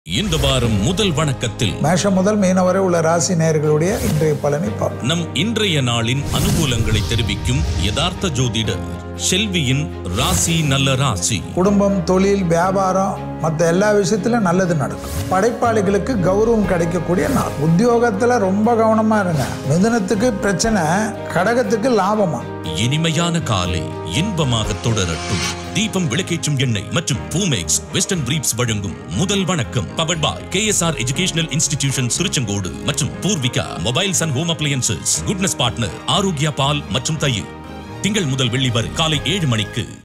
இந்த வாரம் முதல் வணக்கத்தில் மேஷம் முதல் மீனம் வரை உள்ள ராசி நேயர்களுடைய இன்றைய பலனை பார்ப்போம் நம் இன்றைய நாளின் அனுகூலங்களை தெரிவிக்கும் யதார்த்த ஜோதிடர் செல்வியின் ராசி நல்ல ராசி குடும்பம் தொழில் வியாபாரம் மற்ற எல்லா விஷயத்திலும் நல்லது நடக்கும் படைப்பாளிகளுக்கு கௌரவம் கிடைக்கக்கூடிய நாள் உத்தியோகத்துல ரொம்ப கவனமா இருங்க மிதுனத்துக்கு பிரச்சனை கடகத்துக்கு லாபமா இனிமையான காலை இன்பமாக தொடரட்டும் தீபம் விளக்கேற்றும் எண்ணெய் மற்றும் பூமேக்ஸ் வெஸ்டர்ன் பிரீப்ஸ் வழங்கும் முதல் வணக்கம் powered by KSR educational institution Tiruchengode மற்றும் Poorvika mobiles and home appliances goodness partner Arokya பால் மற்றும் தயிர் திங்கள் முதல் வெள்ளி வரை காலை ஏழு மணிக்கு